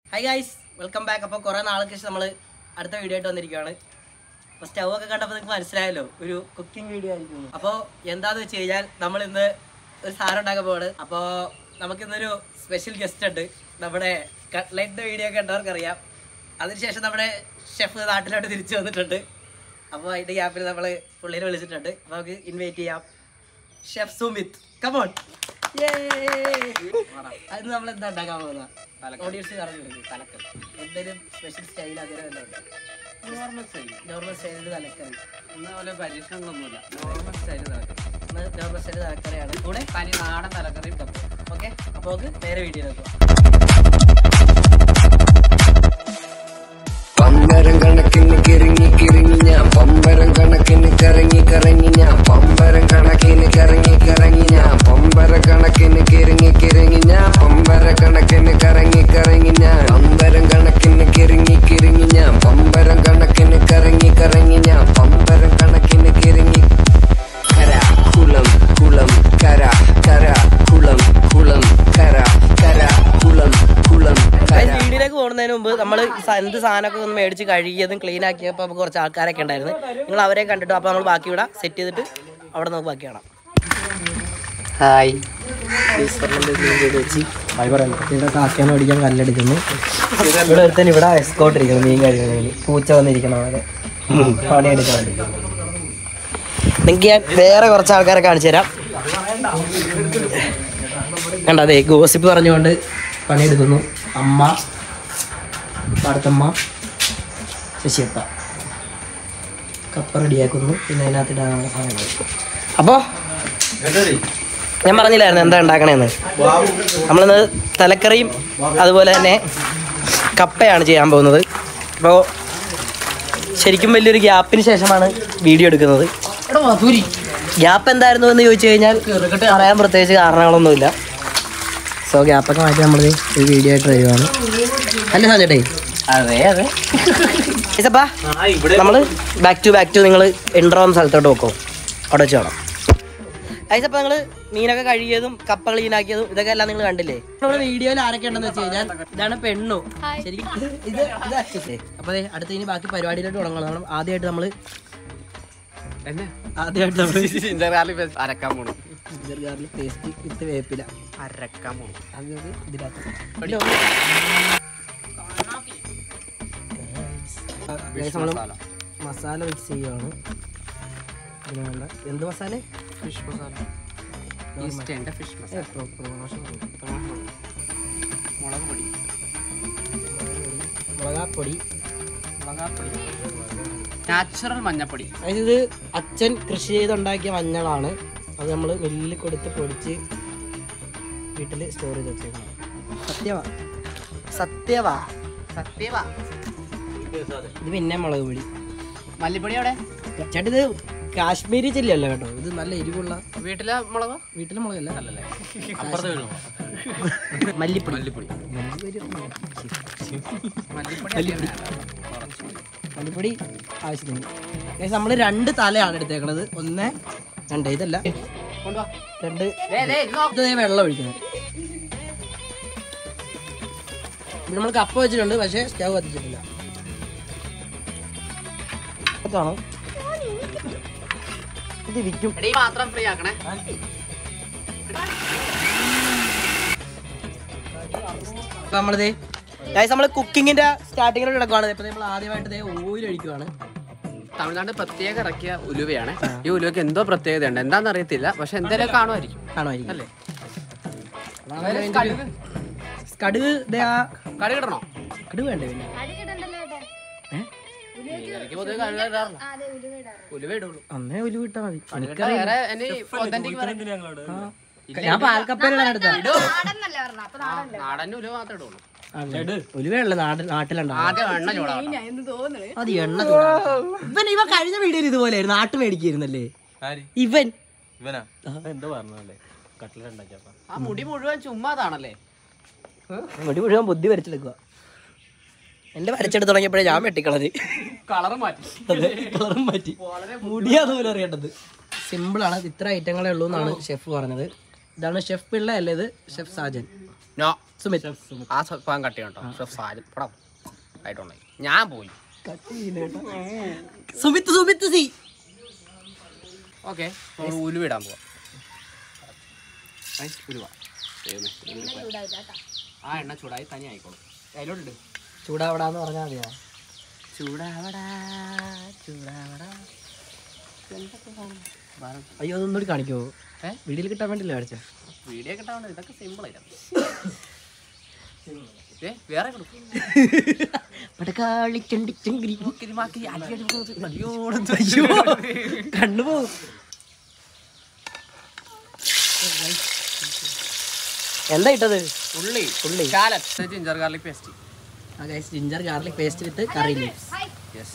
Hi guys welcome back അപ്പോൾ കുറേ നാൾക്ക് ശേഷം നമ്മൾ അടുത്ത വീഡിയോ ആയിട്ട് വന്നിരിക്കുകയാണ് അപ്പോൾ സ്റ്റൗ ഒക്കെ കണ്ടപ്പോൾ നിങ്ങൾക്ക് മനസ്സിലായല്ലോ ഒരു കുക്കിംഗ് വീഡിയോ ആയിരിക്കും അപ്പോൾ എന്താന്ന് വെച്ച് കഴിഞ്ഞാൽ നമ്മൾ ഇന്ന് ഒരു സാധനം ഉണ്ടാക്കാൻ പോവാണ് അപ്പോൾ നമുക്കിന്നൊരു സ്പെഷ്യൽ ഗസ്റ്റ് ഉണ്ട് നമ്മുടെ കട്ട്ലൈറ്റിൻ്റെ വീഡിയോ ഒക്കെ കണ്ടവർക്ക് അറിയാം അതിനുശേഷം നമ്മുടെ ഷെഫ് നാട്ടിലോട്ട് തിരിച്ചു വന്നിട്ടുണ്ട് അപ്പോൾ അതിൻ്റെ ഗ്യാപ്പിൽ നമ്മൾ പുള്ളിനെ വിളിച്ചിട്ടുണ്ട് അപ്പോൾ നമുക്ക് ഇൻവൈറ്റ് ചെയ്യാം ഷെഫ് സുമിത് കമോൺ അത് നമ്മൾ എന്താ ഉണ്ടാക്കാൻ പോകുന്നത് ഓഡിയൻസ് പറഞ്ഞു കൊടുക്കും തലക്കറി എന്തെങ്കിലും സ്പെഷ്യൽ സ്റ്റൈൽ അങ്ങനെ വല്ലതും ഉണ്ടോ നോർമൽ സ്റ്റൈൽ നോർമൽ സ്റ്റൈലിൽ തലക്കറി എന്ന പോലെ പരീക്ഷണങ്ങളൊന്നുമില്ല നോർമൽ സ്റ്റൈൽ തലക്കറി ഇന്ന് നോർമൽ സ്റ്റൈൽ തലക്കറിയാണ് കൂടെ തനി നാടൻ തലക്കറിയും കപ്പ ഓക്കെ അപ്പോൾ നമുക്ക് നേരെ വീഡിയോ നോക്കാം പമ്പരം കണക്കിന് കിറങ്ങി കിറങ്ങി ഞാൻ പമ്പരം കണക്കിന് കറങ്ങി കറങ്ങി ഞാൻ പമ്പരം കണക്കിന് കറങ്ങി കറങ്ങി ഞാൻ പമ്പര കണക്കിന് കിറങ്ങി കിറങ്ങി ഞാൻ പമ്പര കണക്കിന് കറങ്ങി കറങ്ങി ഞാൻ പമ്പരം കണക്കിന് കിറങ്ങി കിറങ്ങി ഞാൻ പമ്പരം കണക്കിന് കറങ്ങി കറങ്ങി ഞാൻ പമ്പരം കണക്കിന് കിറങ്ങി കര കുളം കുളം കര കര കുളം കുളം കര കര കുളം കുളം കര വീഡിയോയിലേക്ക് പോകുന്നതിന് മുമ്പ് നമ്മൾ എന്ത് സാധനമൊക്കെ ഒന്ന് മേടിച്ച് കഴുകിയതും ക്ലീൻ ആക്കിയപ്പോൾ നമുക്ക് കുറച്ച് ആൾക്കാരൊക്കെ ഉണ്ടായിരുന്നു നിങ്ങൾ അവരെ കണ്ടിട്ട് അപ്പോൾ നമ്മൾ ബാക്കി ഇവിടെ സെറ്റ് ചെയ്തിട്ട് അവിടെ നമുക്ക് ബാക്കി കാണാം ഹായ് ഇവിടെ കാക്കാൻ മേടിക്കാൻ കല്ലെടുക്കുന്നു ഇവിടെ ഒരുത്തൻ ഇവിടെ എസ്കോട്ട് ഇരിക്കുന്നു മീൻ കഴിക്കുന്നതിൽ പൂച്ച വന്നിരിക്കണ പോലെ പണിയെടുക്കാൻ വേണ്ടി നിങ്ങൾക്ക് ഞാൻ വേറെ കുറച്ച് ആൾക്കാരെ കാണിച്ചു തരാം കണ്ട അതെ ഗോസിപ്പ് പറഞ്ഞുകൊണ്ട് പണിയെടുക്കുന്നു അമ്മ പാടത്തമ്മ ശശിയപ്പ കപ്പ റെഡിയാക്കുന്നു പിന്നെ അതിനകത്തിടാനുള്ള സാധനങ്ങൾ അപ്പോൾ ഞാൻ പറഞ്ഞില്ലായിരുന്നു എന്താ ഉണ്ടാക്കണേന്ന് നമ്മളിന്ന് തലക്കറിയും അതുപോലെ തന്നെ കപ്പയാണ് ചെയ്യാൻ പോകുന്നത് അപ്പോൾ ശരിക്കും വലിയൊരു ഗ്യാപ്പിന് ശേഷമാണ് വീഡിയോ എടുക്കുന്നത് ഗ്യാപ്പ് എന്തായിരുന്നു എന്ന് ചോദിച്ചു കഴിഞ്ഞാൽ പറയാൻ പ്രത്യേകിച്ച് കാരണങ്ങളൊന്നുമില്ല സോ ഗ്യാപ്പൊക്കെ മാറ്റി നമ്മൾ ഈ വീഡിയോ ആയിട്ട് വരുവാണ് അല്ല സാധനട്ടെ അതെ അതെ ഇസപ്പാ നമ്മൾ ബാക്ക് ടു ബാക്ക് ടു നിങ്ങൾ ഇൻട്രോ എന്ന സ്ഥലത്തോട്ട് നോക്കോ അവിടെ വെച്ച് കാണാം ഐസപ്പ നിങ്ങൾ മീനൊക്കെ കഴുകിയതും കപ്പ ക്ലീൻ ആക്കിയതും ഇതൊക്കെ എല്ലാം നിങ്ങൾ കണ്ടില്ലേ നമ്മുടെ വീഡിയോയിൽ ആരൊക്കെ ഉണ്ടെന്ന് വെച്ച് കഴിഞ്ഞാൽ ഇതാണ് പെണ്ണു ശരിക്കും ഇത് ഇത് അച്ഛത്തെ അപ്പൊ ദേ അടുത്ത ഇനി ബാക്കി പരിപാടിയിലോട്ട് തുടങ്ങണം നമ്മൾ ആദ്യമായിട്ട് നമ്മൾ എന്നെ ആദ്യമായിട്ട് നമ്മൾ ജിഞ്ചർ ഗാർലിക് അരക്കാൻ പോണു ജിഞ്ചർ ഗാർലിക് പേസ്റ്റ് വിത്ത് വേപ്പില അരക്കാൻ പോണു അത് ഇതിനകത്ത് Guys, നമ്മള് മസാല. മസാല മിക്സ് ചെയ്യുവാണ് ഇതിന് വേണ്ട എന്ത് മസാല ഫിഷ് മസാല ഈസ്റ്റേന്റെ ഫിഷ് മസാല മുളക് പൊടി മുളകാപ്പൊടി മുളകാപ്പൊടി നാച്ചുറൽ മഞ്ഞപ്പൊടി അതായത് ഇത് അച്ഛൻ കൃഷി ചെയ്തുണ്ടാക്കിയ മഞ്ഞളാണ് അത് നമ്മൾ മില്ലിൽ കൊടുത്ത് പൊടിച്ച് വീട്ടിൽ സ്റ്റോർ ചെയ്ത് വെച്ചേക്കണം സത്യവാ സത്യവാ സത്യവാ ഇത് പിന്നെ മുളക് പൊടി മല്ലിപ്പൊടി അവിടെ ചേട്ടാ ഇത് കാശ്മീരി ചില്ലി കേട്ടോ ഇത് നല്ല എരിവുള്ള വീട്ടിലെ മുളക് വീട്ടിലെ മുളകല്ല അല്ലല്ലേ അപ്പുറത്ത് വീണു മല്ലിപ്പൊടി മല്ലിപ്പൊടി മല്ലിപ്പൊടി മല്ലിപ്പൊടി ആവശ്യത്തിന് നമ്മൾ രണ്ട് തലയാണ് എടുത്തേക്കണത് ഒന്ന് രണ്ട് ഇതല്ല കൊണ്ടുവാ രണ്ട് ദേ, ദേ, ഇത് നോക്ക്. ഇത് ദേ വെള്ളം ഒഴിക്കുന്നത് ഇവിടെ നമ്മൾ കപ്പ വെച്ചിട്ടുണ്ട് പക്ഷേ സ്റ്റവ് കത്തിച്ചിട്ടില്ല ഇതാണോ ഇത് വിൽക്കും എടീ, മാത്രം ഫ്രീ ആക്കണേ നമ്മളിത് ഗൈസ് നമ്മൾ കുക്കിങ്ങിന്റെ സ്റ്റാർട്ടിങ്ങിലോട്ട് കിടക്കുവാണ് ഇപ്പൊ നമ്മൾ ആദ്യമായിട്ട് ഓയിൽ ഒഴിക്കുവാണ് തമിഴ്നാട് പ്രത്യേക ഇറക്കിയ ഉലുവയാണ് ഈ ഉലുവയ്ക്ക് എന്തോ പ്രത്യേകതയുണ്ട് എന്താണെന്ന് അറിയത്തില്ല പക്ഷെ എന്തെങ്കിലും കാണുമായിരിക്കും കാണുമായിരിക്കും അല്ലേ കടുക് കടുക് ദേ ആ കടി കിട്ടണോ കടുക് വേണ്ടേ പിന്നെ എനിക്ക് പൊതുവെ കടുക് ഇടാറില്ല. ഉലുവ ഇടുള്ളൂ അന്നേ ഒലു വിട്ടാ മതി കടുകിട്ട വേറെ എന്നെ authentic variety. ഞാൻ പാൽക്കപ്പയിലാണ് എടുത്തത് നാടൻ ഉലുവ മാത്രമേ ഇടുള്ളൂ ഒലുവയുള്ള നാട് നാട്ടിലുണ്ടാവും ആദ്യം എണ്ണ ചൂടാവട്ടെ അത് എണ്ണ ഇവൻ ഇവൻ കഴിഞ്ഞ വീഡിയോയിൽ ഇതുപോലെയായിരുന്നു നാട്ടു മേടിക്കായിരുന്നല്ലേ ഇവൻ ആ മുടി മുഴുവൻ ചുമ്മാതാണല്ലേ മുടി മുഴുവൻ ബുദ്ധി വരച്ചെടുക്കുക എന്റെ വരച്ചെടുത്ത് തുടങ്ങിയപ്പോഴേ ഞാൻ വെട്ടിക്കളത് കളർ മാറ്റി കളറും മാറ്റി മുടിയാന്ന് പോലും അറിയേണ്ടത് സിമ്പിൾ ആണ് ഇത്ര ഐറ്റങ്ങളേ ഉള്ളൂ എന്നാണ് ഷെഫ് പറഞ്ഞത് ഇതാണ് ഷെഫ് പിള്ള അല്ലേ ഇത് ഷെഫ് സാജൻ നോ സുമിത് ആ സ്വഭാവം കട്ട് ചെയ്യണം കേട്ടോ ഷെഫ് സാജൻ പടം ആയിട്ടുണ്ടായി ഞാൻ പോയി സുമിത്ത് സുമിത്ത് സി ഓക്കെ ഉലുവിടാൻ പോവാം ഐ, ഉലുവ ദൈവമേ, ഉലുവ. ആ എണ്ണ ചൂടായി തനി ആയിക്കോളും അതിലോട്ടുണ്ട് ചൂടാവടാന്ന് പറഞ്ഞാൽ മതിയാ ചൂടാവടാ ചൂടാവടാ എന്തൊക്കെ സാധനം? വേറെ അയ്യോ അതൊന്നുകൂടി കാണിക്കുമോ ഏ? വീഡിയോയിൽ കിട്ടാൻ വേണ്ടിയില്ല കാണിച്ച വീഡിയോ കിട്ടാൻ ഇതൊക്കെ സിമ്പിൾ ആയിട്ടാണ് ഏ വേറെ കൊടുക്കും അയ്യോ കണ്ണുപോകും എന്താ ഇട്ടത് ഉള്ളി ഉള്ളി. ശാലറ്റ് ജിഞ്ചർ ഗാർലിക് പേസ്റ്റ് ആ guys ginger garlic paste with curry leaves yes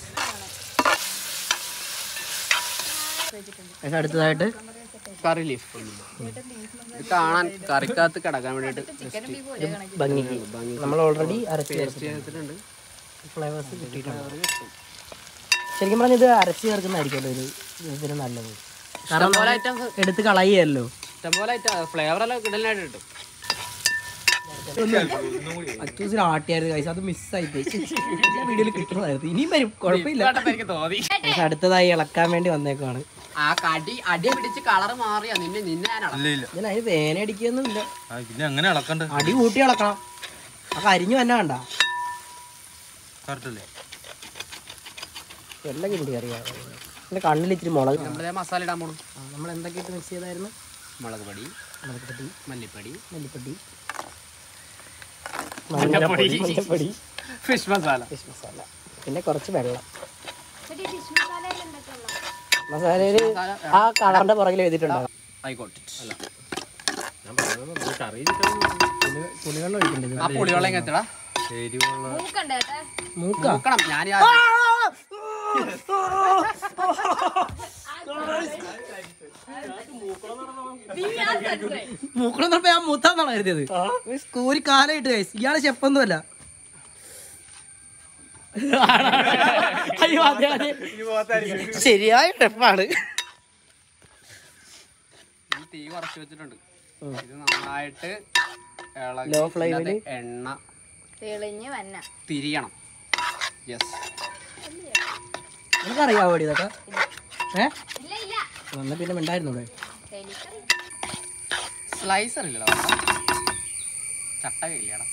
അടുത്തതായിട്ട് കറി ലീഫ് ഇത് കാണാൻ കറിക്കകത്ത് കിടക്കാൻ വേണ്ടിയിട്ട് ഭംഗിക്ക് നമ്മൾ ഓൾറെഡി അരച്ച് പേസ്റ്റ് ചെയ്തിട്ടുണ്ട് ഫ്ലേവേഴ്സ് കിട്ടിയിട്ടുണ്ട് ശരിക്കും പറഞ്ഞാൽ ഇത് അരച്ച് ചേർക്കുന്നതായിരിക്കും ഒരു ഇതിന് നല്ലത് കാരണം ഇഷ്ടംപോലെ ഐറ്റംസ് എടുത്ത് കളയല്ലോ ഇഷ്ടംപോലെ ഐറ്റം ഫ്ലേവർ എല്ലാം കിടലായിട്ട് കിട്ടും അച്ചൂസിന് ആട്ടിയായിരുന്നു കൈസ് അത് മിസ്സായി പോയി വീഡിയോയിൽ കിട്ടുന്നതായിരുന്നു ഇനിയും വരും കുഴപ്പമില്ല ഇതായിട്ടപ്പോ എനിക്ക് തോന്നി പക്ഷെ അടുത്തതായി ഇളക്കാൻ വേണ്ടി വന്നേക്കാണ് ആ കടി അടി പിടിച്ച് കളർ മാറിയാ നിന്നെ നിന്നെ ഞാൻ അളക്കും. ഇല്ല ഇല്ല ഇതിന് അതിന് വേന അടിക്കൊന്നുമില്ല ആ, പിന്നെ അങ്ങനെ ഇളക്കണ്ട അടി കൂട്ടി ഇളക്കണം ആ കരിഞ്ഞു തന്നെ വേണ്ട കറക്റ്റ് അല്ലേ എല്ലാം കിണ്ടി അറിയാം എൻ്റെ കണ്ണിൽ ഇച്ചിരി മുളക് നമ്മളിതേ മസാല ഇടാൻ പോണു നമ്മൾ എന്തൊക്കെ ഇട്ട് മിക്സ് ചെയ്തായിരുന്നു മുളക് പൊടി മുളക് പൊടി മല്ലിപ്പൊടി മല്ലിപ്പൊടി മഞ്ഞപ്പൊടി മഞ്ഞപ്പൊടി ഫിഷ് മസാല ഫിഷ് മസാല പിന്നെ കുറച്ച് വെള്ളം മസാലയിൽ ആ കളറിന്റെ പുറകിൽ എഴുതിയിട്ടുണ്ടാവും ആയിക്കോട്ടെ പുളിവെള്ളം ഒഴിക്കണ്ടത് ആ പുളിവെള്ളം ഇങ്ങനെ എത്തടാ മൂക്ക നോക്കണം ഞാൻ മൂക്കണം പറഞ്ഞപ്പോ ഞാൻ മൂത്താന്നാണ് കരുതിയത് സ്കൂരി കാലായിട്ട് കൈസ് ഇയാള് ഷെഫൊന്നുമല്ല അയ്യോ അതെ അതെ ശരിയായ ഷെഫാണ് ഈ തീ കുറച്ച് വെച്ചിട്ടുണ്ട് ഇത് നന്നായിട്ട് ഇളകി Low flame ല്? ഇതിനകത്ത് എണ്ണ തെളിഞ്ഞ് വന്ന തിരിയണം യെസ് നിനക്കറിയാവോ ഇതൊക്കെ ഏ ഇല്ല ഇല്ല എന്നാ പിന്നെ ഉണ്ടായിരുന്നു ഇവിടെ എനിക്കറിയില്ല. സ്ലൈസർ ഇല്ലടാ ചട്ട കയ്യില്ലടാ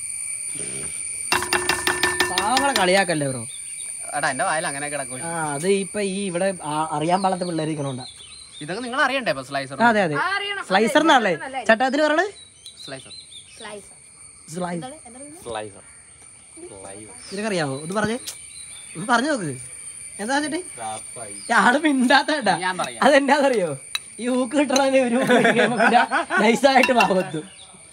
പാവങ്ങളെ കളിയാക്കല്ലേ ബ്രോ എടാ എന്റെ വായിൽ അങ്ങനെ കിടക്കും ആ അത് ഇപ്പൊ ഈ ഇവിടെ ആ- അറിയാൻ പാടാത്ത പിള്ളേർ ഇരിക്കണോണ്ടാ ഇതൊക്കെ നിങ്ങൾ അറിയണ്ടേ ഇപ്പൊ സ്ലൈസർ ആ, അതെ അതെ ആ, അറിയണം സ്ലൈസർ എന്നാണല്ലേ ചട്ടത്തിന് പറയണത് സ്ലൈസർ സ്ലൈസ് സ്ലൈസ് സ്ലൈസർ നിനക്കറിയാവോ ഇത് പറഞ്ഞേ ഒന്ന് പറഞ്ഞു നോക്ക് എന്താ ചേട്ടി ആള് മിണ്ടാത്തട്ടാ ഞാൻ പറയാം അതെന്നാന്നറിയോ ഈ ഊക്ക് കിട്ടണതിന് ഒരു നൈസായിട്ട് ഭാഗത്തു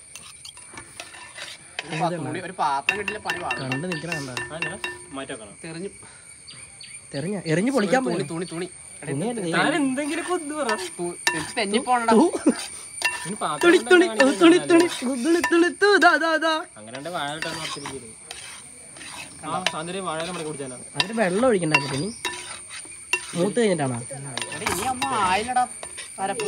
ഒരു പത്ത് മണി ഒരു പാത്രം കിട്ടില്ല പണി പാടും കണ്ട് നിൽക്കണ കണ്ടാ തെറിഞ്ഞു തെറിഞ്ഞ എറിഞ്ഞു പൊളിക്കാൻ തുണി പോയി തുണി തുണി എടാ, ഇത് തുണിയല്ലേ തു- ഇത് തെന്നിപ്പോണടാ തുണി തുണി തുണി തുണി തുണി തുണി തുണി തു, ദാ, ദാ, ദാ. അതിന് വെള്ളം ഒഴിക്കണ്ടായിരുന്നു പിന്നെ മൂത്ത് കഴിഞ്ഞിട്ടാണോ എടാ, ഇനി അമ്മ ആയില്ലടാ അരപ്പ്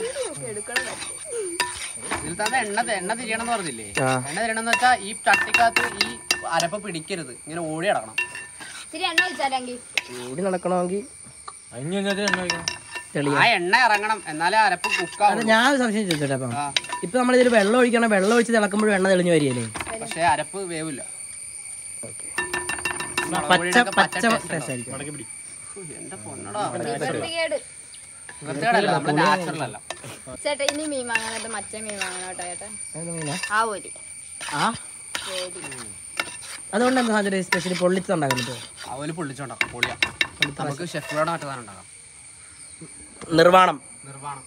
ഇതിൽ തന്നെ എണ്ണ ത- എണ്ണ തിരിയണം എന്ന് പറഞ്ഞില്ലേ ആ. എണ്ണ തിരിയണം എന്ന് വെച്ചാൽ ഈ ചട്ടിക്കകത്ത് ഈ അരപ്പ് പിടിക്കരുത് ഇങ്ങനെ ഓടി കിടക്കണം ഇച്ചിരി എണ്ണ ഒഴിച്ചാലെങ്കിൽ ഓടി നടക്കണമെങ്കിൽ അതിന് കഴിഞ്ഞാൽ എണ്ണ ഒഴിക്കണം തെളിയ ആ എണ്ണ ഇറങ്ങണം എന്നാലേ അരപ്പ് കുക്കാവും അത് ഞാൻ ഒരു സംശയം ചോദിച്ചോട്ടെ അപ്പം ആ ഇപ്പൊ നമ്മളിതിൽ വെള്ളം ഒഴിക്കണം വെള്ളം ഒഴിച്ച് തിളക്കുമ്പോഴും എണ്ണ തെളിഞ്ഞു വരികയല്ലേ പക്ഷെ അരപ്പ് വേവില്ല പച്ച പച്ച ടേസ്റ്റ് ആയിരിക്കും എന്റെ പൊന്നടാ വൃത്തികേട് വൃത്തികേടല്ല നമ്മുടെ നാച്ചുറൽ അല്ല ചേട്ടാ ഇനി മീൻ വാങ്ങാനായിട്ട് മച്ച മീൻ വാങ്ങണം കേട്ടോ ചേട്ടാ അതെന്താ മീനാ? ആ ഒരു ആ അതുകൊണ്ട് എന്താ സാധനം സ്പെഷ്യലി പൊള്ളിച്ചുണ്ടാക്കുന്നത് അവല് പൊള്ളിച്ചോണ്ടാ പൊളിയാ നമുക്ക് ഷെഫിനോട് മറ്റേതാണ് ഉണ്ടാകാം നിർവാണം നിർവ്വാണം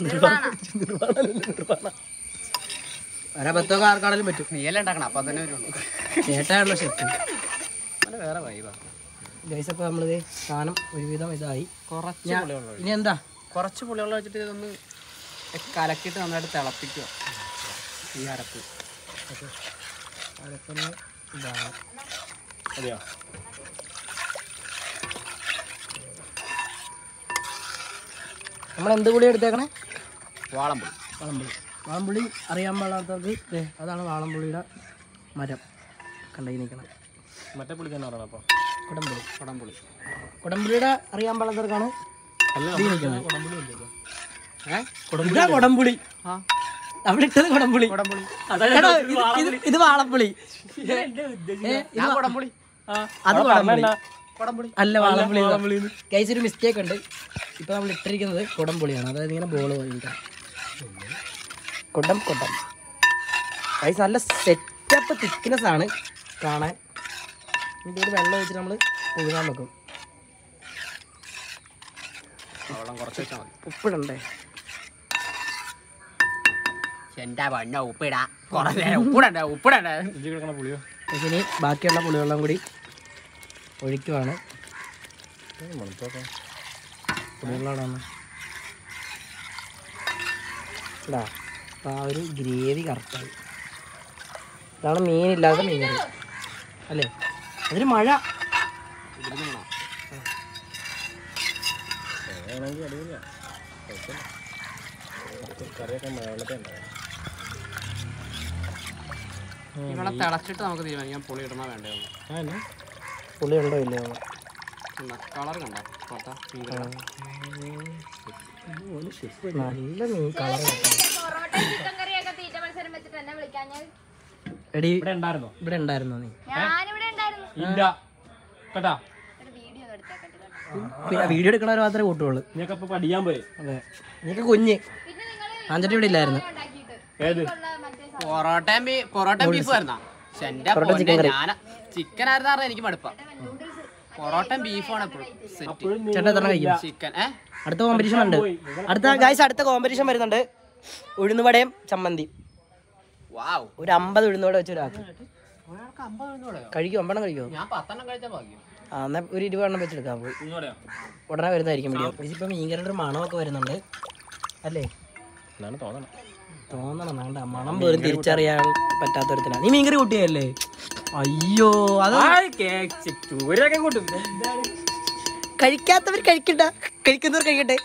ഒരബത്തൊക്കെ ആർക്കാണെങ്കിലും പറ്റും നീയല്ലേ ഉണ്ടാക്കണം അപ്പൊ തന്നെ വരുള്ളൂ ചേട്ടാണല്ലോ ഷെഫ് അങ്ങനെ വേറെ വൈബാ ഗൈസ് അപ്പോൾ നമ്മളിത് സാധനം ഒരുവിധം ഇതായി കുറച്ച് ഞാൻ- പുളിവെള്ളം ഇനി എന്താ കുറച്ച് പുളിവെള്ളം വെച്ചിട്ട് ഇതൊന്ന് കലക്കിയിട്ട് നന്നായിട്ട് തിളപ്പിക്കുക ഈ അരപ്പ് അതൊക്കെ ഇതാണ് അതെയോ നമ്മൾ എന്ത് കൂടി എടുത്തേക്കണേ വാളംപുളി വാളംപുളി വാളംപുളി അറിയാൻ പാടാത്തവർക്ക് ദേ, അതാണ് വാളംപുളിയുടെ മരം കണ്ടു നിൽക്കണം മറ്റേ പുള്ളി തന്നെ പറയണം അപ്പൊ കുടംപുളി കുടംപുളി കുടംപുളിയുടെ അറിയാൻ പാടാത്തവർക്കാണ് ഈ നിൽക്കുന്നത് ഏ ഇതാ കുടംപുളി ആ അവിടെ ഇട്ടത് കുടംപുളി കുടംപുളി എടാ, ഇത് ഇത് ഇത് വാളപ്പുളി ഏ, ഇത് ഞാൻ കുടംപുളി അത് കുടംപുളി കുടംപുളി അല്ല വാളപ്പുളി കൈസ് ഒരു മിസ്റ്റേക്ക് ഉണ്ട് ഇപ്പൊ നമ്മൾ ഇട്ടിരിക്കുന്നത് കുടംപുളിയാണ് അതായത് ഇങ്ങനെ ബോള് പോയിരിക്കണം കുടം കുടം കൈസ് നല്ല സെറ്റപ്പ് തിക്നെസ് ആണ് കാണാൻ ഇതിൻ്റെ ഒരു വെള്ളം വെച്ചിട്ട് നമ്മൾ പുഴുങ്ങാൻ വെക്കും വെള്ളം കുറച്ച് വെച്ചാൽ മതി ഉപ്പിടണ്ടേ എന്റെ പണ്ണ ഉപ്പിടാ കുറെ നേരം ഉപ്പിടണ്ട ഉപ്പിടണ്ട ഇഞ്ചി കിടക്കണ പുളിയോ പക്ഷേ ഇനി ബാക്കിയുള്ള പുളിവെള്ളം കൂടി ഒഴിക്കുവാണ് പുളിവെള്ളമാണ് ഇടാ അപ്പം ആ ഒരു ഗ്രേവി കറക്റ്റായി ഇതാണ് മീനില്ലാത്ത മീൻ കറി അല്ലേ അതൊരു മഴ ഇവിടെ തിളച്ചിട്ട് നമുക്ക് തീരുമാനിക്കാം പുളി ഇടണോ വേണ്ടയോ പുളി ഉണ്ടോ ഇല്ലയോ കളർ കണ്ടോ പുറത്താ മീൻ കളർ നല്ല മീൻ കളർ പൊറോട്ട ചിക്കൻ കറിയൊക്കെ തീറ്റ മത്സരം വെച്ചിട്ട് എന്നെ വിളിക്കാൻ ഞാൻ എടി ഇവിടെ ഉണ്ടായിരുന്നോ ഇവിടെ ഉണ്ടായിരുന്നോ നീ ഞാനിവിടെ ഉണ്ടായിരുന്നു ഇല്ല കേട്ടാ ഒരു വീഡിയോ ഒന്ന് എടുത്തേക്കട്ടെ കേട്ടോ. പിന്നെ വീഡിയോ എടുക്കണവർ മാത്രമേ കൂട്ടുള്ളൂ നീയൊക്കെ ഇപ്പൊ പഠിക്കാൻ പോയി അതെ നീക്ക് കുഞ്ഞ് പിന്നെ നിങ്ങള് ആഞ്ചട്ടി ഇവിടെ ഇല്ലായിരുന്നു ഉണ്ടാക്കിയിട്ട് ഏത് ഉള്ള മറ്റേ സാധനം പൊറോട്ടയും ബീ- പൊറോട്ടയും ബീഫ് വരുന്ന എന്റെ പൊന്നെ ഞാൻ ചിക്കൻ ആയിരുന്നാ എനിക്ക് മടുപ്പാ പൊറോട്ടയും ബീഫാണ് എപ്പോഴും സെറ്റ് ചേട്ടാ എത്ര കഴിക്കും ചിക്കൻ ഏ അടുത്ത കോമ്പറ്റീഷൻ ഉണ്ട് അടുത്ത ഗായ്സ് അടുത്ത കോമ്പറ്റീഷൻ വരുന്നുണ്ട് ഉഴുന്നുവടയും ചമ്മന്തി വാവ് ഒരു അമ്പത് ഉഴുന്നുവട വെച്ച് ഒരാൾക്ക് ഒരാൾക്ക് അമ്പത് രൂപയോ കഴിക്കും അമ്പണം കഴിക്കുമോ ഞാൻ പത്തെണ്ണം കഴിച്ചാൽ ഭാഗ്യം ആ എന്നാ ഒരു ഇരുപതെണ്ണം വെച്ചെടുക്കാൻ പോയി ഇങ്ങോടെയോ ഉടനെ വരുന്നതായിരിക്കും വീഡിയോ ഇതിപ്പോൾ മീൻകറിയുടെ ഒരു മണമൊക്കെ വരുന്നുണ്ട് അല്ലേ എന്നാണ് തോന്നണം തോന്നണം വേണ്ട മണം പോലും തിരിച്ചറിയാൻ പറ്റാത്തൊരുത്തിനാ നീ മീൻകറി കൂട്ടിയല്ലേ അയ്യോ അത് ചൂരൊക്കെ കൂട്ടും കഴിക്കാത്തവർ കഴിക്കണ്ട കഴിക്കുന്നവർ കഴിക്കട്ടെ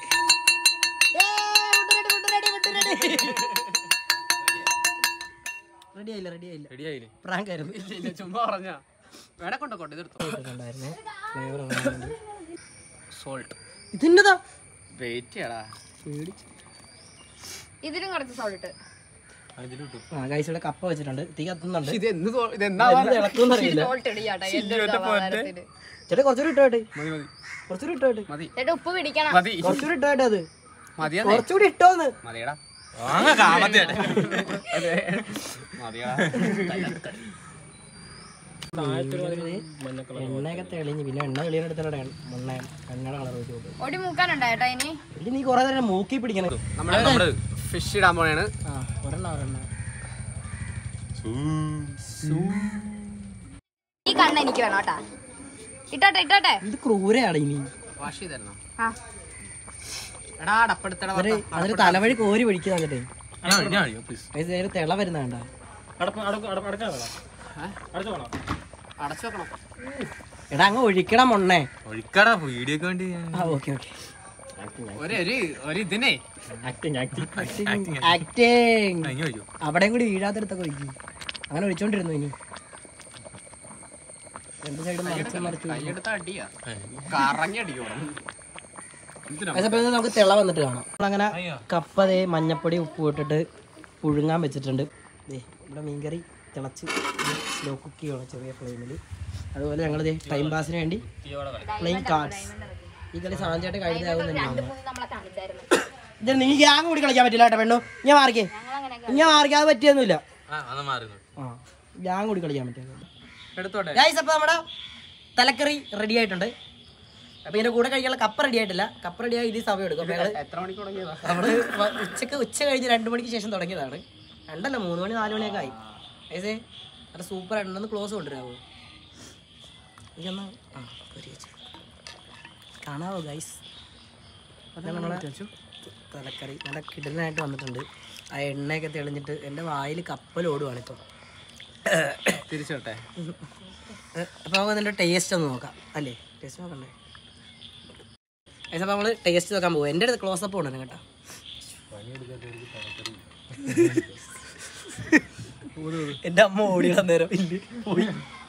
റെഡി ആയില്ല റെഡി ആയില്ല റെഡിയായില്ലേ പ്രാങ്ക് ആയിരുന്നു ഇല്ല, ചുമ്മാ പറഞ്ഞ വേണേ കൊണ്ടോ കൊണ്ട് ഇതെടുത്തോ ഉണ്ടായിരുന്നേ ഫ്ലേവർ സോൾട്ട് ഇതിൻ്റെതാ വെയിറ്റ് ചെയ്യടാ ഇതിലും കുറച്ച് സോൾട്ട് അതിലിട്ടു ആ ഗൈസ് ഇവിടെ കപ്പ വെച്ചിട്ടുണ്ട് തീ കത്തുന്നുണ്ട് ഇത് എന്ത് സോ- ഇത് എന്താ എന്ത് ഇളക്കുമെന്ന് അറിയില്ല സോൾട്ട് ഇടിയാട്ടെ എന്റെ സമാധാനത്തിന് ചേട്ടാ കുറച്ചുകൂടി ഇട്ടോട്ടെ മതി മതി കുറച്ചുകൂടി ഇട്ടോട്ടെ മതി ചേട്ടാ ഉപ്പ് പിടിക്കണം മതി കുറച്ചുകൂടി ഇട്ടോട്ടെ അത് മതിയെന്നേ കുറച്ചുകൂടി ഇട്ടോന്ന് മതിയടാ കാമത്തേടെ മതിയടാ എണ്ണയൊക്കെ തെളിഞ്ഞ് പിന്നെ എണ്ണ തെളിയെടുത്തിടെ എണ്ണ എണ്ണയുടെ കളർ വെച്ച് നോക്കും ഒടി മൂക്കാനുണ്ടോ ചേട്ടാ ഇനി ഇല്ല നീ കുറെ നേരം മൂക്കി പിടിക്കണം നമ്മള് ഫിഷ് ഇടാൻ പോണേണ് ആ ഒരെണ്ണ ഒരെണ്ണ ഈ കണ്ണ് എനിക്ക് വേണം കേട്ടാ ഇട്ടോട്ടെ ഇട്ടോട്ടെ ഇത് ക്രൂരയാണ് ഇനി വാഷ് ചെയ്തായിരുന്നോ ആ എടാ അടപ്പെടുത്തടാ അതൊരു അതൊരു തലവഴി കോരി ഒഴിക്കുന്ന എന്നിട്ട് ഞാൻ പ്ലീസ് ഗൈസ് നേരെ തിള വരുന്ന കണ്ട അടപ്പ് അടപ്പ് അടപ്പ് അടക്കാൻ വേണം അടച്ചു വേണം അടച്ചു വെക്കണം എടാ അങ്ങ് ഒഴിക്കണം മൊണ്ണേ ഒഴിക്കടാ വീഡിയോക്ക് വേണ്ടി ആ ഓക്കെ ഓക്കെ ഒരു ഒരു ഒരു ഇതിനെ ആക്ടിങ് ആക്ടിങ് ആക്ടിങ് ഇനി ഒഴിക്കോ അവിടെയും കൂടി വീഴാത്തടത്തൊക്കെ ഒഴിക്കും അങ്ങനെ ഒഴിച്ചോണ്ടിരുന്നു ഇനി രണ്ട് സൈഡും മറിച്ച് മറിച്ച് കൈയെടുത്ത അടിയാ കറങ്ങി അടിക്കണം അപ്പോൾ നമുക്ക് തിള വന്നിട്ട് കാണാം നമ്മളങ്ങനെ കപ്പതേ മഞ്ഞപ്പൊടി ഉപ്പ് ഇട്ടിട്ട് പുഴുങ്ങാൻ വെച്ചിട്ടുണ്ട് ദേ ഇവിടെ മീൻകറി തിളച്ച് സ്ലോ കുക്ക് ചെയ്യണം ചെറിയ ഫ്ലെയിമിൽ അതുപോലെ ഞങ്ങൾ ടൈം പാസിന് വേണ്ടി പ്ലെയിൻ കാർഡ്സ് ഈ കളി സാഞ്ചായിട്ട് കഴിഞ്ഞാകും തന്നെയാണ് മൂന്ന് നമ്മളെ കാണിച്ചായിരുന്നു ഇത് നീ ഗ്യാങ് കൂടി കളിക്കാൻ പറ്റില്ല കേട്ടോ പെണ്ണു ഞാൻ മാറിക്കേ ഞാൻ മാറിക്കാതെ പറ്റിയൊന്നുമില്ല ആ അത് മാറുന്നു ആ ഗ്യാങ് കൂടി കളിക്കാൻ പറ്റില്ല എടുത്തോട്ടെ ഗൈസ് അപ്പോൾ നമ്മുടെ തലക്കറി റെഡി ആയിട്ടുണ്ട് അപ്പോൾ ഇതിൻ്റെ കൂടെ കഴിക്കാനുള്ള കപ്പ റെഡി ആയിട്ടില്ല കപ്പ റെഡി ആയി ഇത് സമയം എടുക്കും അപ്പോൾ ഞങ്ങൾ എത്ര മണിക്ക് തുടങ്ങിയതാ നമ്മള് വ- ഉച്ചക്ക് ഉച്ച കഴിഞ്ഞ് രണ്ട് മണിക്ക് ശേഷം തുടങ്ങിയതാണ് രണ്ടല്ല മൂന്ന് മണി നാല് മണിയൊക്കെ ആയി ഏസേ അത് സൂപ്പർ ആയിട്ടുണ്ട് ക്ലോസ് കൊണ്ടുവരാമോ എനിക്കൊന്ന് ആ ഒരു വെച്ച് കാണാവോ ഗൈസ് അത് നമ്മളെ തലക്കറി നല്ല കിടനായിട്ട് വന്നിട്ടുണ്ട് ആ എണ്ണയൊക്കെ തെളിഞ്ഞിട്ട് എൻ്റെ വായിൽ കപ്പലോടുവാണ് ഇപ്പോൾ തിരിച്ചോട്ടെ അപ്പോൾ നമുക്ക് അതിൻ്റെ ടേസ്റ്റ് ഒന്ന് നോക്കാം അല്ലേ ടേസ്റ്റ് നോക്കണ്ടേ ഗൈസ് അപ്പോൾ നമ്മൾ ടേസ്റ്റ് നോക്കാൻ പോകും എൻ്റെ അടുത്ത് ക്ലോസപ്പ് കൊണ്ടുവരണം കേട്ടോ എന്റെ അമ്മ ഓടിയിടാൻ നേരം ഇല്ല പോയി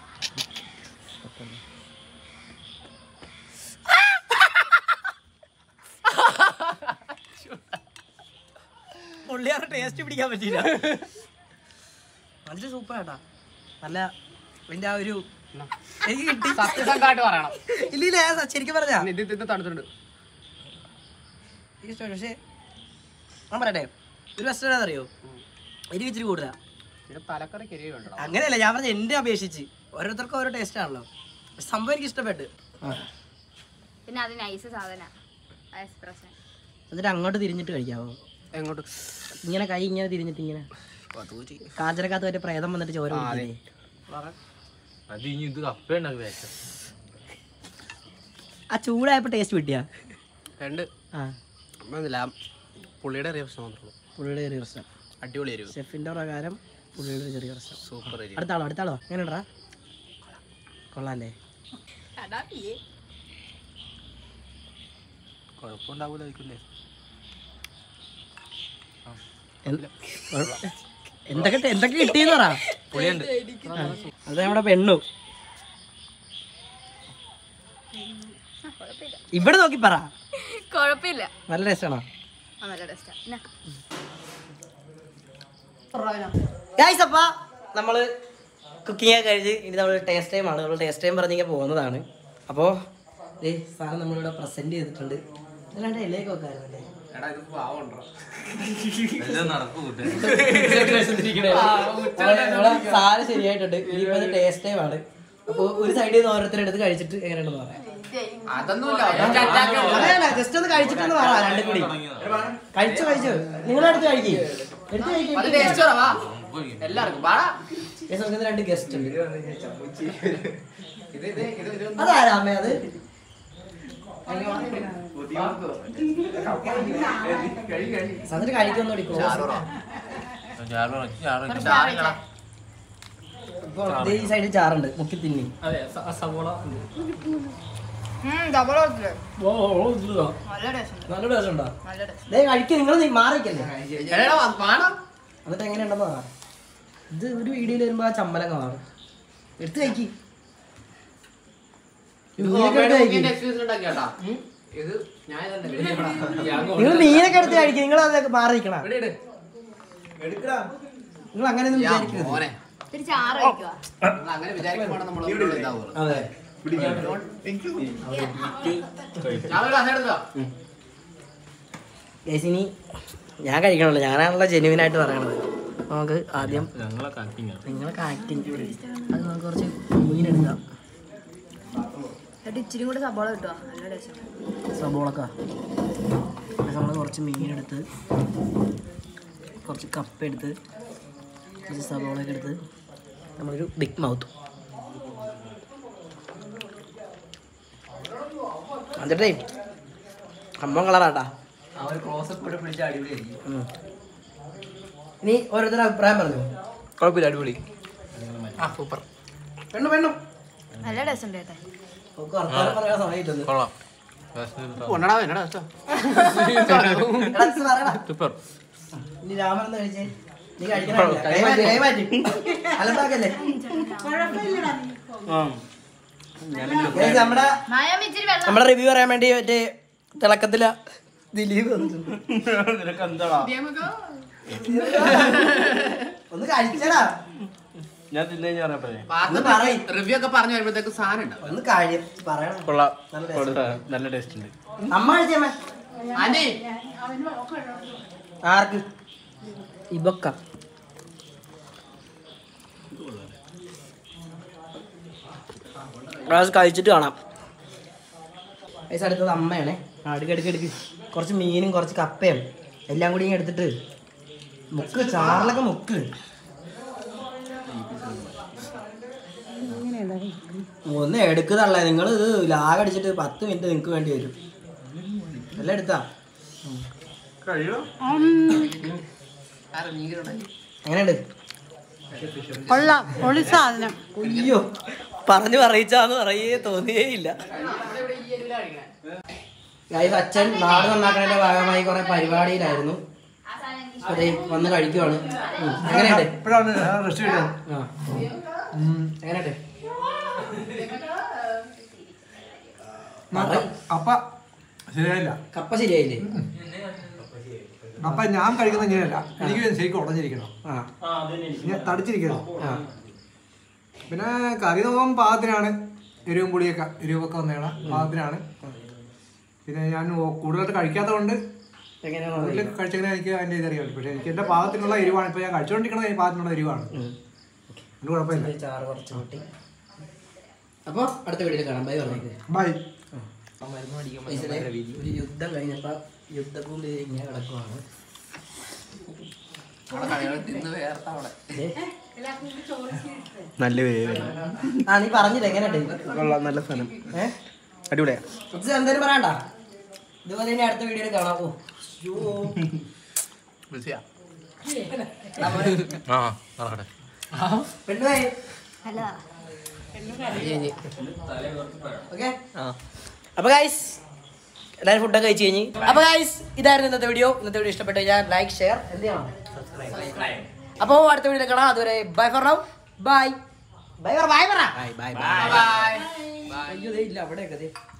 പുള്ളിയാറ് ടേസ്റ്റ് പിടിക്കാൻ പറ്റില്ല നല്ല സൂപ്പർ ആട്ടാ നല്ല എന്റെ ആ ഒരു എനിക്ക് കിട്ടി സത്യസന്ധമായിട്ട് പറയണം ഇല്ല ഇല്ല ഞാൻ ശരിക്കും പറഞ്ഞാ ഇത് ഇത് തണുത്തിട്ടുണ്ട് എനിക്ക് ഇഷ്ടമാണ് പക്ഷേ ഞാൻ പറയട്ടെ ഒരു പ്രശ്നം അറിയോ എരിവ് ഇച്ചിരി കൂടുതലാ ഇത് തലക്കറി കരിവ് വേണ്ടോ അങ്ങനെയല്ല ഞാൻ പറഞ്ഞ എന്റെ അപേക്ഷിച്ച് ഓരോരുത്തർക്കും ഓരോ ടേസ്റ്റ് ആണല്ലോ പക്ഷെ സംഭവം എനിക്ക് ഇഷ്ടപ്പെട്ടു പിന്നെ അത് നൈസ് സാധന എക്സ്പ്രഷൻ എന്നിട്ട് അങ്ങോട്ട് തിരിഞ്ഞിട്ട് കഴിക്കാവോ എങ്ങോട്ട് ഇങ്ങനെ കൈ ഇങ്ങനെ തിരിഞ്ഞിട്ട് ഇങ്ങനെ കാഞ്ചനക്കകത്ത് മറ്റേ പ്രേതം വന്നിട്ട് ചോര കുടിക്കില്ലേ? അത് ഇനി ഇത് കപ്പ ഉണ്ടാക്കി വേഷം ആ ചൂടായപ്പോ ടേസ്റ്റ് കിട്ടിയാ രണ്ട് ആ ഒന്നുമില്ല പുള്ളിയുടെ ചെറിയ പ്രശ്നം മാത്രമേ ഉള്ളൂ പുള്ളിയുടെ ചെറിയ പ്രശ്നം അടിപൊളി എരിവ് ഷെഫിന്റെ പ്രകാരം പുള്ളിയുടെ ഒരു ചെറിയ പ്രശ്നം സൂപ്പർ എരിവ് അടുത്താളോ അടുത്താളോ എങ്ങനെയാ കൊള്ളാല്ലേ കുഴപ്പമുണ്ടാവൂലായിരിക്കില്ലേ എന്ത്- എന്തൊക്കെ എന്തൊക്കെ കിട്ടിയെന്ന് പറ പുളിയുണ്ട് അത് നമ്മുടെ പെണ്ണു ഇവിടെ നോക്കി പറ കുഴപ്പമില്ല നല്ല രസമാണോ ആ, നല്ല ടേസ്റ്റാ ഗൈസ് അപ്പ നമ്മള് കുക്കിംഗ് ഒക്കെ കഴിഞ്ഞ് ഇനി നമ്മൾ ടേസ്റ്റ് ടൈം ആണ് നമ്മൾ ടേസ്റ്റ് ടൈം പറഞ്ഞിങ്ങനെ പോകുന്നതാണ് അപ്പോൾ ഏ സാധനം നമ്മളിവിടെ പ്രസന്റ് ചെയ്തിട്ടുണ്ട് അല്ലാണ്ട് ഇലയൊക്കെ വെക്കാറുണ്ടല്ലേ എടാ ഇത് പാവമുണ്ടോ എല്ലാം നടക്കും കൂട്ടെ സാധനം ശരിയായിട്ടുണ്ട് ഇനിയിപ്പോ ഇത് ടേസ്റ്റ് ടൈം ആണ് അപ്പോൾ ഒരു സൈഡിൽ നിന്ന് ഓരോരുത്തരുടെ അടുത്ത് കഴിച്ചിട്ട് എങ്ങനെയുണ്ടെന്ന് പറയാം അതൊന്നുമില്ല ഒറ്റ attack ഉള്ളൂ. അതല്ല ജസ്റ്റ് ഒന്ന് കഴിച്ചിട്ടൊന്ന് പറ രണ്ടും കൂടി കഴിച്ചു കഴിച്ചു നിങ്ങളടുത്ത് കഴിക്കും എടുത്ത് അത് കഴിക്കും ടേസ്റ്റ് കുറവാ എല്ലാവർക്കും വാടാ ഗൈസ്, നമുക്ക് ഇന്ന് രണ്ട് ഗസ്റ്റ് ഉണ്ട് ഇത് ഇത് ഇത് ഇത് അതാരാ അമ്മ അത് സന്നിട്ട് കഴിക്കൊന്നും ഇപ്പൊ ദേ ഈ സൈഡിൽ ചാറുണ്ട് മുക്കി തിന്നി അതെ സവോള ഡബിൾ നല്ല നല്ല ടേസ്റ്റ് ടേസ്റ്റ് ഉണ്ടോ നല്ല ടേസ്റ്റ് ദേ കഴിക്ക നിങ്ങൾ മാറിക്കല്ലേ എടാ, വാടാ. എന്നിട്ട് എങ്ങനെയുണ്ടെന്ന് പറ ഇത് ഒരു വീഡിയോയിൽ വരുമ്പോ ആ ചമ്മലങ്ങ മാറും എടുത്ത് കഴിക്കി ഇത് homemade cooking experience ഉണ്ടാക്കിയാട്ടാ. ഇത് ഞാൻ ഇതല്ലേ. നിങ്ങൾ മീനൊക്കെ എടുത്ത് കഴിക്കും നിങ്ങൾ അതൊക്കെ മാറി നിൽക്കണം ഇവിടെ ഇട്. നിങ്ങൾ അങ്ങനെയൊന്നും യാ, വിചാരിക്കരുത് മോനെ. ഇത്തിരി ചാറ് കഴിക്കുക നിങ്ങൾ അങ്ങനെ വിചാരിക്കുമ്പോഴാണ് നമ്മള് ഇതാവുക. അതെ ഞാൻ ഒരു കസേര എടുത്തോ? ഗൈസ് ഇനി ഞാൻ കഴിക്കണല്ലോ ഞാനാണല്ലോ ജെനുവിൻ ആയിട്ട് പറയണത് നമുക്ക് ആദ്യം ഞങ്ങളൊക്കെ ആക്ടിങ് ആണ് നിങ്ങളൊക്കെ ആക്ടിങ് അത് നമുക്ക് കുറച്ച് മീൻ എടുക്കാം എന്നിട്ട് ഇച്ചിരി കൂടി സബോള കിട്ടുക നല്ല ടേസ്റ്റ് സബോളക്ക നമ്മൾ കുറച്ച് മീനെടുത്ത് കുറച്ച് കപ്പ എടുത്ത് കുറച്ച് സബോളയൊക്കെ എടുത്ത് നമ്മളൊരു ബിഗ് മൗത്ത് എന്നിട്ടേ അമ്മ കളറാട്ടാ ഉം. ഇനി ഓരോരുത്തരുടെ അഭിപ്രായം പറഞ്ഞു കുഴപ്പമില്ല അടിപൊളി ആ സൂപ്പർ പെണ്ണു പെണ്ണു നല്ല ടേസ്റ്റ് ഉണ്ട് ചേട്ടാ നമുക്ക് വർത്തമാനം പറയാൻ സമയമില്ലെന്ന് കൊള്ളാം കൊണ്ടടാ എന്നടാ ഇഷ്ടം എടാ, ഇത് പറയടാ. സൂപ്പർ ഇനി രാമൻ ഒന്ന് കഴിച്ചേ നീ കഴിക്കണ അലമ്പാക്കല്ലേ Guys, നമ്മുടെ മായം ഇച്ചിരി വെള്ളം നമ്മുടെ റിവ്യൂ പറയാൻ വേണ്ടി മറ്റേ തിളക്കത്തില ദിലീപ് വന്നിട്ടുണ്ട് നിനക്ക് എന്താടാ ഒന്ന് കഴിച്ചടാ ഞാൻ തിന്നെ ഞാൻ പറഞ്ഞേ ഒന്ന് പറയ്. റിവ്യൂ ഒക്കെ പറഞ്ഞു വരുമ്പോഴത്തേക്ക് സാധനം ഉണ്ടാവും ഒന്ന് കഴി പറയണം കൊള്ളാം നല്ല കൊള്ളാം. നല്ല ടേസ്റ്റ് ഉണ്ട് അമ്മ കഴിച്ചമ്മ ആന്റി ആർക്ക് ഇബക്ക ഗ്ലാസ് കഴിച്ചിട്ട് കാണാം പൈസ അടുത്തത് അമ്മയാണേ ആ, എടുക്ക് എടുക്ക് എടുക്ക് കുറച്ച് മീനും കുറച്ച് കപ്പയും എല്ലാം കൂടി ഇങ്ങ് എടുത്തിട്ട് മുക്ക് ചാറിലൊക്കെ മുക്ക് ഒന്ന് എടുക്കുന്നല്ല നിങ്ങൾ ഇത് ലാഗ് അടിച്ചിട്ട് പത്ത് മിനിറ്റ് നിങ്ങൾക്ക് വേണ്ടി വരും എല്ലാം എടുത്താ എങ്ങനെയുണ്ട് കൊള്ളാം പൊളി സാധനം അയ്യോ പറഞ്ഞു പറയിച്ചാന്ന് പറയേ തോന്നിയേ ഇല്ല ഗൈസ് അച്ഛൻ നാട് നന്നാക്കണതിന്റെ ഭാഗമായി കുറെ പരിപാടിയിലായിരുന്നു അതെ വന്ന് കഴിക്കുവാണ് ഉം. എങ്ങനെയുണ്ട് ഇപ്പോഴാണ് റെസ്റ്റ് കിട്ടാൻ ആ എങ്ങനെയുണ്ട് അപ്പ ശരിയായില്ല കപ്പ ശരിയായില്ലേ അപ്പ ഞാൻ കഴിക്കുന്ന ഇങ്ങനെയല്ല എനിക്ക് ശരിക്കും ഉടഞ്ഞിരിക്കണം ആ ഞാൻ തടിച്ചിരിക്കണം ആ പിന്നെ കറി നോക്കാൻ പാകത്തിനാണ് എരിവും പുളിയൊക്കെ എരിവൊക്കെ വന്നേണ പാകത്തിനാണ് പിന്നെ ഞാൻ ഓ- കൂടുതലായിട്ട് കഴിക്കാത്തതുകൊണ്ട് എങ്ങനെയാണോ കൂടുതൽ കഴിച്ചെങ്ങനെ എനിക്ക് അതിൻ്റെ ഇത് അറിയാം പക്ഷേ എനിക്ക് എൻ്റെ പാകത്തിനുള്ള എരിവാണ് ഇപ്പോൾ ഞാൻ കഴിച്ചുകൊണ്ടിരിക്കുന്നത് ഈ പാകത്തിനുള്ള എരിവാണ് അതുകൊണ്ട് കുഴപ്പമില്ല ചാറ് കുറച്ച് കൂട്ടി അപ്പോൾ അടുത്ത വീഡിയോയിൽ കാണാം ബൈ പറഞ്ഞേക്ക് ബൈ ഇതിലെ ഒരു യുദ്ധം കഴിഞ്ഞപ്പോ യുദ്ധഭൂമി ഇങ്ങനെ കിടക്കുവാണ് ഏ? നല്ല പേര് ആ നീ പറഞ്ഞില്ല എങ്ങനെയുണ്ട് കൊള്ളാം നല്ല സാധനം ഏ അടിപൊളിയാ ഇത് എന്തായാലും പറയണ്ട ഇതുപോലെ ഇനി അടുത്ത വീഡിയോയിൽ കാണാം ഓ ശ്ശോ. ആ നടക്കട്ടെ പെണ്ണുപോയി ഓക്കെ അപ്പൊ ഗൈസ് എല്ലാവരും ഫുഡൊക്കെ കഴിച്ചു കഴിഞ്ഞ് അപ്പൊ ഗൈസ് ഇതായിരുന്നു ഇന്നത്തെ വീഡിയോ ഇന്നത്തെ വീഡിയോ ഇഷ്ടപ്പെട്ടു കഴിഞ്ഞാൽ ലൈക്ക് ഷെയർ എന്ത് ചെയ്യണം അപ്പോ അടുത്ത വീഡിയോ കാണാം അതുവരെ bye for now bye bye പറ ബൈ പറ ബൈ ബൈ ബൈ അയ്യോ ദേ ഇല്ല അവിടെയൊക്കെ ദേ